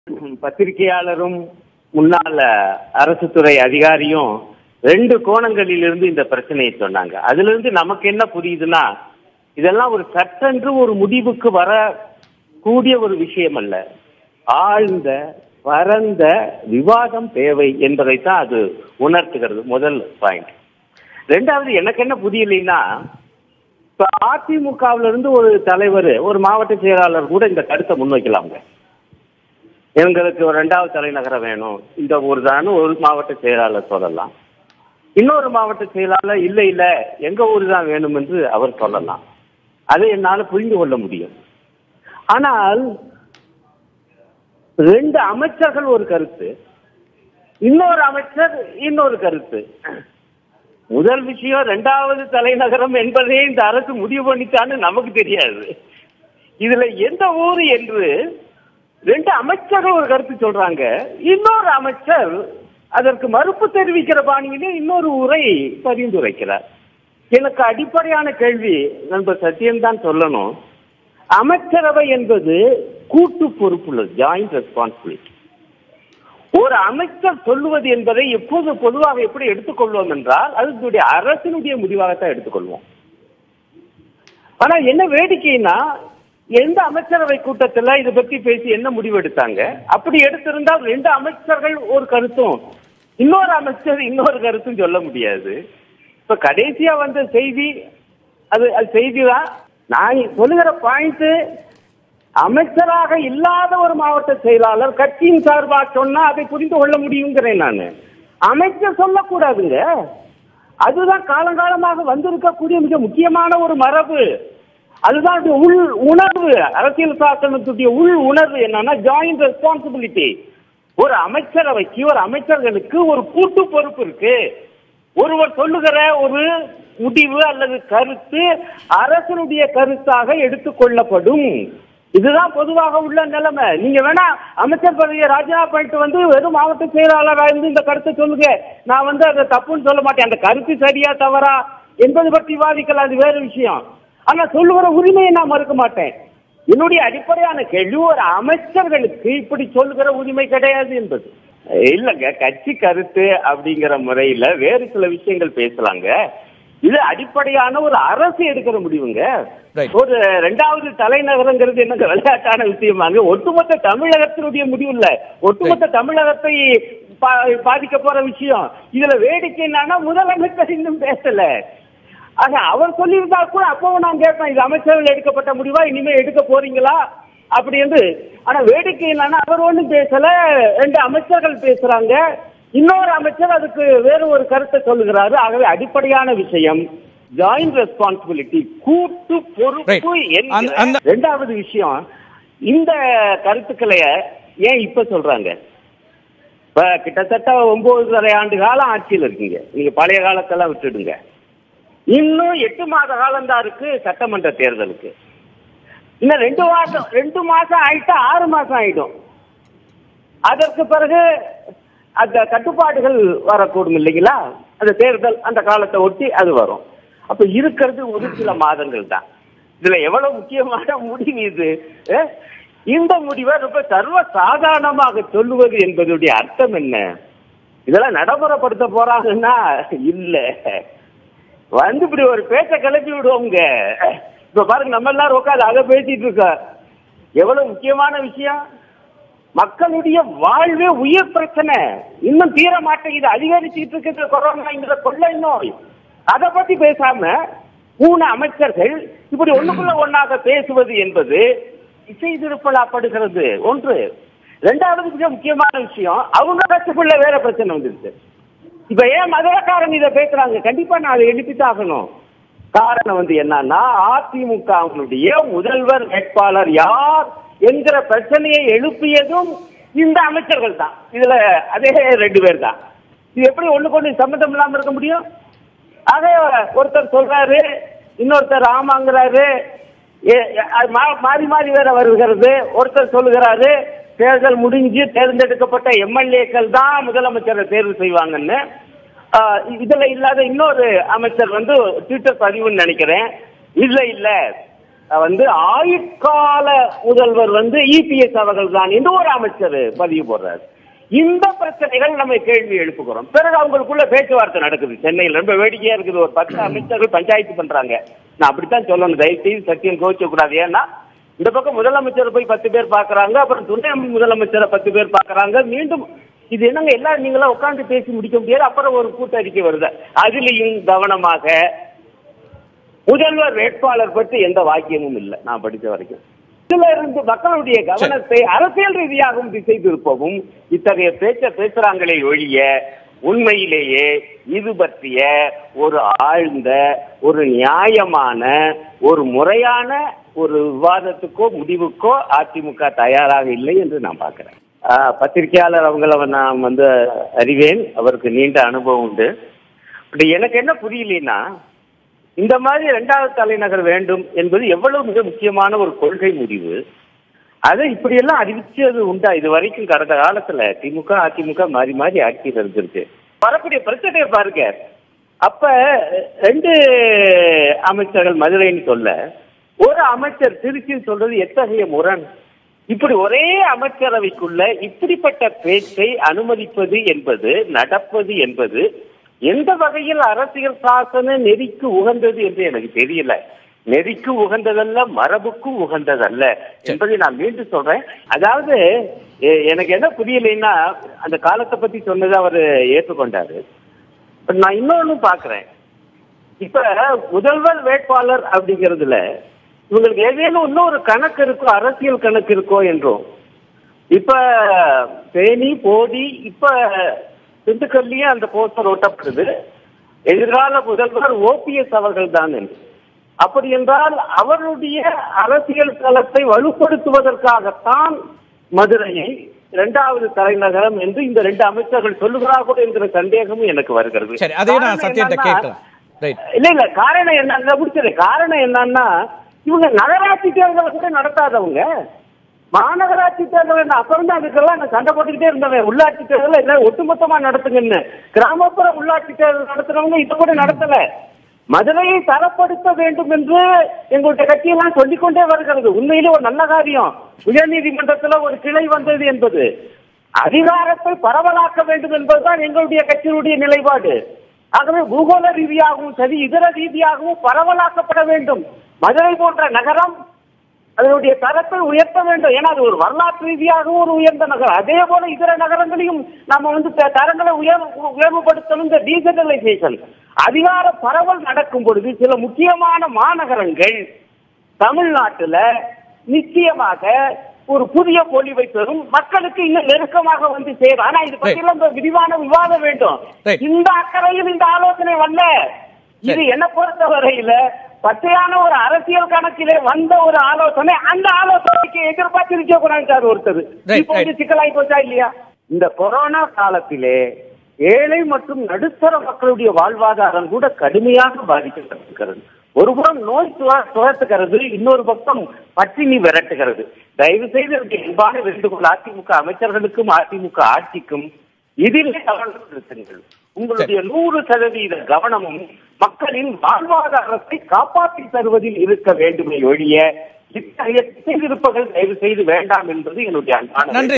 பத்திரிகையாளரும் முன்னாள் அரசு துறை அதிகாரியும் ரெண்டு கோணங்களிலிருந்து இந்த பிரச்சனையை சொன்னாங்க அதுல இருந்து நமக்கு என்ன புரியுதுன்னா இதெல்லாம் ஒரு சட்டென்று ஒரு முடிவுக்கு வர கூடிய ஒரு விஷயம் அல்ல ஆழ்ந்த பரந்த விவாதம் தேவை என்பதைத்தான் அது உணர்த்துகிறது முதல் பாயிண்ட் ரெண்டாவது எனக்கு என்ன புரியலைன்னா இப்ப அதிமுகவில இருந்து ஒரு தலைவர் ஒரு மாவட்ட செயலாளர் கூட இந்த கருத்தை முன்வைக்கலாங்க எங்களுக்கு ஒரு ரெண்டாவது தலைநகரம் வேணும் இந்த ஊர் தான் ஒரு மாவட்ட செயலாளர் சொல்லலாம் இன்னொரு மாவட்ட செயலாளர் இல்ல இல்ல எங்க ஊர் தான் வேணும் என்று அவர் சொல்லலாம் அதை என்னால புரிந்து கொள்ள முடியும் ஆனால் ரெண்டு அமைச்சர்கள் ஒரு கருத்து இன்னொரு அமைச்சர் இன்னொரு கருத்து முதல் விஷயம் இரண்டாவது தலைநகரம் என்பதே இந்த அரசு முடிவு பண்ணித்தான்னு நமக்கு தெரியாது இதுல எந்த ஊர் என்று ரெண்டு அமைச்சர்கள் ஒரு கருத்து சொல்றாங்க இன்னொரு அமைச்சர் அதற்கு மறுப்பு தெரிவிக்கிற பாணியிலே இன்னொரு ஊரை பரிந்துரைக்கிறார் எனக்கு அடிப்படையான கேள்வி நண்பர் சத்தியம் தான் சொல்லணும் அமைச்சரவை என்பது கூட்டு பொறுப்புள்ளது ஜாயிண்ட் ரெஸ்பான்சிபிலிட்டி ஒரு அமைச்சர் சொல்லுவது என்பதை எப்போது பொதுவாக எப்படி எடுத்துக்கொள்வோம் என்றால் அது அரசினுடைய முடிவாகத்தான் எடுத்துக்கொள்வோம் ஆனா என்ன வேடிக்கைன்னா எந்த அமைச்சரவை கூட்டத்துல இதை பத்தி பேசி என்ன முடிவு எடுத்தாங்க அப்படி எடுத்திருந்தால் ரெண்டு அமைச்சர்கள் ஒரு கருத்தும் இன்னொரு அமைச்சர் இன்னொரு கருத்தும் சொல்ல முடியாது இப்ப கடைசியா வந்த செய்தி அது அது செய்தி தான் நான் சொல்லுகிற பாயிண்ட் அமைச்சராக இல்லாத ஒரு மாவட்ட செயலாளர் கட்சியின் சார்பாக சொன்னா அதை புரிந்து கொள்ள முடியுங்கிறேன் நான் அமைச்சர் சொல்லக்கூடாதுங்க அதுதான் காலங்காலமாக வந்திருக்கக்கூடிய மிக முக்கியமான ஒரு மரபு அதுதான் அது உள் உணர்வு அரசியல் சாசனத்துடைய உள் உணர்வு என்னன்னா ஜாயிண்ட் ரெஸ்பான்சிபிலிட்டி ஒரு அமைச்சரவைக்கு ஒரு அமைச்சர்களுக்கு ஒரு கூட்டு பொறுப்பு இருக்கு ஒருவர் சொல்லுகிற ஒரு முடிவு அல்லது கருத்து அரசனுடைய கருத்தாக எடுத்துக்கொள்ளப்படும் இதுதான் பொதுவாக உள்ள நிலைமை நீங்க வேணா அமைச்சர் பதவியை ராஜினாமா பண்ணிட்டு வந்து வெறும் மாவட்ட செயலாளராக இருந்து இந்த கருத்தை சொல்லுங்க நான் வந்து அதை தப்புன்னு சொல்ல மாட்டேன் அந்த கருத்து சரியா தவறா என்பது பற்றி விவாதிக்கலாம் அது வேறு விஷயம் ஆனா சொல்லுகிற உரிமையை நான் மறுக்க மாட்டேன் என்னுடைய அடிப்படையான கேள்வி ஒரு அமைச்சர்களுக்கு இப்படி சொல்லுகிற உரிமை கிடையாது என்பது இல்லங்க கட்சி கருத்து அப்படிங்கிற முறையில வேறு சில விஷயங்கள் பேசலாங்க இது அடிப்படையான ஒரு அரசு எடுக்கிற முடிவுங்க Right. ஒரு ரெண்டாவது தலைநகரங்கிறது என்னங்க விளையாட்டான விஷயமாங்க ஒட்டுமொத்த தமிழகத்தினுடைய முடிவு இல்ல ஒட்டுமொத்த தமிழகத்தை பா- பாதிக்க போற விஷயம் இதுல வேடிக்கை என்னன்னா முதலமைச்சர் இன்னும் பேசல ஆக அவர் சொல்லியிருந்தா கூட அப்பவும் நான் கேட்பேன் இது அமைச்சர்கள் எடுக்கப்பட்ட முடிவா இனிமே எடுக்க போறீங்களா அப்படி என்று ஆனா வேடிக்கை என்னன்னா அவர் ஒண்ணும் பேசல ரெண்டு அமைச்சர்கள் பேசுறாங்க இன்னொரு அமைச்சர் அதுக்கு வேறு ஒரு கருத்தை சொல்லுகிறாரு ஆகவே அடிப்படையான விஷயம் ஜாயிண்ட் ரெஸ்பான்சிபிலிட்டி கூட்டு பொறுப்பு Right. என்கிற அந்த- அந்த- ரெண்டாவது விஷயம் இந்த கருத்துக்களை ஏன் இப்ப சொல்றாங்க இப்ப கிட்டத்தட்ட ஒன்பதரை ஆண்டு காலம் ஆட்சியில் இருக்கீங்க நீங்க பழைய காலத்தெல்லாம் விட்டுடுங்க இன்னும் எட்டு மாத காலம் தான் இருக்கு சட்டமன்ற தேர்தலுக்கு இன்னும் ரெண்டு மாசம் ரெண்டு மாசம் ஆயிட்டா ஆறு மாசம் ஆயிடும் அதற்கு பிறகு அந்த கட்டுப்பாடுகள் வரக்கூடும் இல்லைங்களா அந்த தேர்தல் அந்த காலத்தை ஒட்டி அது வரும் அப்ப இருக்கிறது ஒரு சில மாதங்கள் தான் இதுல எவ்வளவு முக்கியமான முடிவு இது அஹ்? இந்த முடிவை ரொம்ப சர்வ சாதாரணமாக சொல்லுவது என்பதுடைய அர்த்தம் என்ன இதெல்லாம் நடைமுறைப்படுத்த போறாங்கன்னா இல்ல வந்து இப்படி ஒரு பேச்ச கிளப்பி விடுவோங்க இப்ப பாருங்க நம்ம எல்லாரும் உட்காந்து அதை பேசிட்டு இருக்கோம் எவ்வளவு முக்கியமான விஷயம் மக்களுடைய வாழ்வே உயிர் பிரச்சனை இன்னும் தீர மாட்டேங்குது அதிகரிச்சுட்டு இருக்கிற கொரோனாங்கிற கொள்ளை நோய் அதை பத்தி பேசாம மூணு அமைச்சர்கள் இப்படி ஒண்ணுக்குள்ள ஒண்ணாக பேசுவது என்பது இசை திருப்பலாப்படுகிறது ஒன்று ரெண்டாவது மிக முக்கியமான விஷயம் அவங்க கட்சிக்குள்ள வேற பிரச்சனை வந்துருச்சு இப்ப ஏன் மதுரக்காரன் இதை பேசுறாங்க கண்டிப்பா நான் அதை எழுப்பித்தான் ஆகணும் காரணம் வந்து என்னன்னா அதிமுகவினுடைய முதல்வர் வேட்பாளர் யார் என்கிற பிரச்சனையை எழுப்பியதும் இந்த அமைச்சர்கள் தான் இதுல அதே ரெண்டு பேர் தான் இது எப்படி ஒண்ணுக்கு ஒண்ணு சம்மந்தம் இல்லாம இருக்க முடியும் அதே ஒருத்தர் சொல்றாரு இன்னொருத்தர் ஆமாங்கிறாரு ஏ- அது மா- மாறி மாறி வேற வருகிறது ஒருத்தர் சொல்லுகிறாரு தேர்தல் முடிஞ்சு தேர்ந்தெடுக்கப்பட்ட எம்எல்ஏக்கள் தான் முதலமைச்சரை தேர்வு செய்வாங்கன்னு ஆஹ் இதுல இல்லாத இன்னொரு அமைச்சர் வந்து ட்விட்டர் பதிவுன்னு நினைக்கிறேன் இல்ல இல்ல வந்து ஆயுட்கால முதல்வர் வந்து இபிஎஸ் அவர்கள் தான் என்று ஒரு அமைச்சர் பதிவு போடுறாரு இந்த பிரச்சனைகள் நம்ம கேள்வி எழுப்புகிறோம் பிறகு அவங்களுக்குள்ள பேச்சுவார்த்தை நடக்குது சென்னையில் ரொம்ப வேடிக்கையா இருக்குது ஒரு பத்து அமைச்சர்கள் பஞ்சாயத்து பண்றாங்க நான் அப்படித்தான் சொல்லணும் தயவு செய்து சத்தியம் கோவிக்க கூடாது ஏன்னா இந்த பக்கம் முதலமைச்சர் போய் பத்து பேர் பாக்குறாங்க அப்புறம் துணை முதலமைச்சரை பத்து பேர் பாக்குறாங்க மீண்டும் இது என்னங்க எல்லாரும் நீங்களா உட்கார்ந்து பேசி முடிக்க முடியாது அப்புறம் ஒரு கூட்டறிக்கை வருது அதுலயும் கவனமாக முதல்வர் வேட்பாளர் பற்றி எந்த வாக்கியமும் இல்லை நான் படித்த வரைக்கும் இதுல இருந்து மக்களுடைய கவனத்தை அரசியல் ரீதியாகவும் திசை திருப்பவும் இத்தகைய பேச்ச பேசுறாங்களே ஒழிய உண்மையிலேயே இது பற்றிய ஒரு ஆழ்ந்த ஒரு நியாயமான ஒரு முறையான ஒரு விவாதத்துக்கோ முடிவுக்கோ அதிமுக தயாராக இல்லை என்று நான் பார்க்கிறேன் ஆஹ், பத்திரிகையாளர் அவங்கள நான் வந்து அறிவேன் அவருக்கு நீண்ட அனுபவம் உண்டு பட் எனக்கு என்ன புரியலன்னா இந்த மாதிரி இரண்டாவது தலைநகர் வேண்டும் என்பது எவ்வளவு மிக முக்கியமான ஒரு கொள்கை முடிவு அதை இப்படியெல்லாம் அறிவிச்சது உண்டா இது வரைக்கும் கடந்த காலத்துல திமுக அதிமுக மாறி மாறி ஆட்சியில் இருந்திருக்கு வரக்கூடிய பிரச்சனையை பாருங்க அப்ப ரெண்டு அமைச்சர்கள் மதுரைன்னு சொல்ல ஒரு அமைச்சர் திருச்சின்னு சொல்றது எத்தகைய முரண் இப்படி ஒரே அமைச்சரவைக்குள்ள இப்படிப்பட்ட பேச்சை அனுமதிப்பது என்பது நடப்பது என்பது எந்த வகையில் அரசியல் சாசன நெறிக்கு உகந்தது என்று எனக்கு தெரியல நெறிக்கு உகந்ததல்ல மரபுக்கும் உகந்ததல்ல என்பதை நான் மீண்டும் சொல்றேன் அதாவது எ- எனக்கு என்ன புரியலைன்னா அந்த காலத்தை பத்தி சொன்னதை அவர் ஏற்றுக்கொண்டாரு இப்ப நான் இன்னொன்னு பாக்குறேன் இப்ப முதல்வர் வேட்பாளர் அப்படிங்கிறதுல இவங்களுக்கு ஏதேனும் இன்னொரு கணக்கு இருக்கோ அரசியல் கணக்கு இருக்கோ என்றும் இப்ப தேனி போடி இப்ப திண்டுக்கல்லையும் அந்த போஸ்டர் ஒட்டப்படுது எதிர்கால முதல்வர் ஓபிஎஸ் அவர்கள் தான் என்று அப்படி என்றால் அவருடைய அரசியல் களத்தை வலுப்படுத்துவதற்காகத்தான் மதுரையை இரண்டாவது தலைநகரம் என்று இந்த ரெண்டு அமைச்சர்கள் சொல்லுகிறார்கள் என்கிற சந்தேகமும் எனக்கு வருகிறது சரி அதையும் நான் காரணம் சத்யத்தை என்னன்னா, கேட்கலாம் ரைட் இல்ல இல்ல காரணம் என்ன முடிச்சது காரணம் என்னன்னா இவங்க நகராட்சி தேர்தலை கூட நடத்தாதவங்க மாநகராட்சி தேர்தல் என்ன அப்புறம் தான் அதுக்கெல்லாம் நான் சண்டை போட்டுக்கிட்டே இருந்தவன் உள்ளாட்சி தேர்தல் எல்லாம் ஒட்டுமொத்தமா நடத்துங்கன்னு கிராமப்புற உள்ளாட்சி தேர்தல் நடத்துறவங்க இப்ப கூட நடத்தல மதுரையை தரப்படுத்த வேண்டும் என்று எங்களுடைய கட்சியெல்லாம் சொல்லிக்கொண்டே வருகிறது உண்மையிலே ஒரு நல்ல காரியம் உயர்நீதிமன்றத்துல ஒரு கிளை வந்தது என்பது அதிகாரத்தை பரவலாக்க வேண்டும் என்பதுதான் எங்களுடைய கட்சியினுடைய நிலைப்பாடு ஆகவே பூகோள ரீதியாகவும் சரி இதர ரீதியாகவும் பரவலாக்கப்பட வேண்டும் மதுரை போன்ற நகரம் அதனுடைய தரத்தை உயர்த்த வேண்டும் ஏன்னா அது ஒரு வரலாற்று ரீதியாகவும் ஒரு உயர்ந்த நகரம் அதே போல இதர நகரங்களையும் நம்ம வந்து த- தரங்களை உயர் உயர்வுபடுத்தணும் இந்த டீசென்ட்ரலைசேஷன் அதிகார பரவல் நடக்கும் பொழுது சில முக்கியமான மாநகரங்கள் தமிழ்நாட்டுல நிச்சயமாக ஒரு புதிய பொலிவை பெறும் மக்களுக்கு இன்னும் நெருக்கமாக வந்து சேரும் ஆனா இது பற்றியெல்லாம் இந்த விரிவான விவாதம் வேண்டும் Right. இந்த அக்கறையில் இந்த ஆலோசனை வரல இது சரி. என்ன பொறுத்தவரையில பச்சையான ஒரு அரசியல் கணக்கிலே வந்த ஒரு ஆலோசனை அந்த ஆலோசனைக்கு எதிர்பார்த்து இருக்க கூடாது ஒருத்தர் Right, இப்ப வந்து right. சிக்கலாய் போச்சா இல்லையா இந்த கொரோனா காலத்திலே ஏழை மற்றும் நடுத்தர மக்களுடைய வாழ்வாதாரம் கூட கடுமையாக பாதிக்கப்பட்டிருக்கிறது ஒருபுறம் நோய் துவ- துரத்துகிறது இன்னொரு பக்கம் பட்டினி விரட்டுகிறது தயவு செய்து எனக்கு அன்பான வேண்டுகோள் அதிமுக அமைச்சர்களுக்கும் அதிமுக ஆட்சிக்கும் இதிலே கவனம் செலுத்துங்கள் உங்களுடைய நூறு சதவீத கவனமும் மக்களின் வாழ்வாதாரத்தை காப்பாற்றி தருவதில் இருக்க வேண்டுமே ஒழிய இத்தகைய திசை திருப்பங்கள் தயவு செய்து வேண்டாம் என்பது என்னுடைய அன்பான நன்றி